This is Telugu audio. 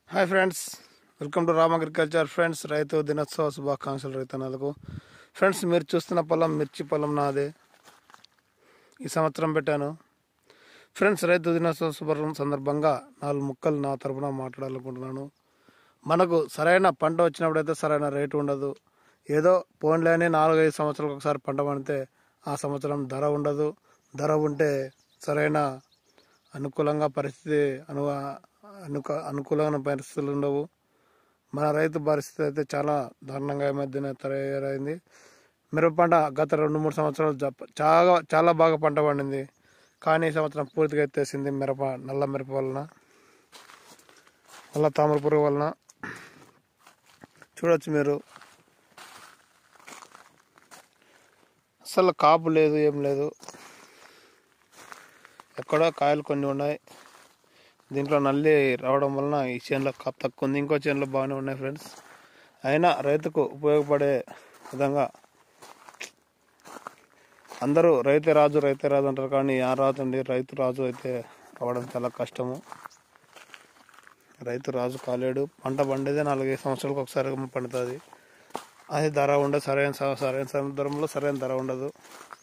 hi friends welcome to Ram agriculture friends రైతు దినోత్సవ శుభాకాంక్షలు రైతన్నలకు ఫ్రెండ్స్ మీరు చూస్తున్న పొలం మిర్చి పొలం నాదే ఈ సంవత్సరం పెట్టాను ఫ్రెండ్స్ రైతు దినోత్సవ శుభం సందర్భంగా నాలుగు ముక్కలు నా తరపున మాట్లాడాలనుకుంటున్నాను మనకు సరైన పంట వచ్చినప్పుడైతే సరైన రేటు ఉండదు ఏదో పోన్లేని నాలుగైదు సంవత్సరాలకు ఒకసారి పంట పండితే ఆ సంవత్సరం ధర ఉండదు ధర ఉంటే సరైన అనుకూలంగా పరిస్థితి అను అనుక అనుకూలమైన పరిస్థితులు ఉండవు మన రైతు పరిస్థితి అయితే చాలా దారుణంగా ఈ మధ్యన తయారైంది మిరప పంట గత రెండు మూడు సంవత్సరాలు జప- చాలా చాలా బాగా పంట పండింది కానీ ఈ సంవత్సరం పూర్తిగా ఎత్తేసింది మిరప నల్ల మిరప వలన నల్ల తామర పురుగు వలన చూడొచ్చు మీరు అసలు కాపు లేదు ఏం లేదు ఎక్కడో కాయలు కొన్ని ఉన్నాయి దీంట్లో నల్లి రావడం వలన ఈ చేనులో కాపు తక్కువ ఉంది ఇంకో చేనులో బాగానే ఉన్నాయి ఫ్రెండ్స్ అయినా రైతుకు ఉపయోగపడే విధంగా అందరూ రైతే రాజు రైతే రాజు అంటారు కానీ ఆ రాజు అండి రైతు రాజు అయితే అవ్వడం చాలా కష్టము రైతు రాజు కాలేడు పంట పండేదే నాలుగైదు సంవత్సరాలకు ఒకసారి పండుతుంది అది ధర ఉండదు సరైన స- సరైన సందర్భంలో సరైన ధర ఉండదు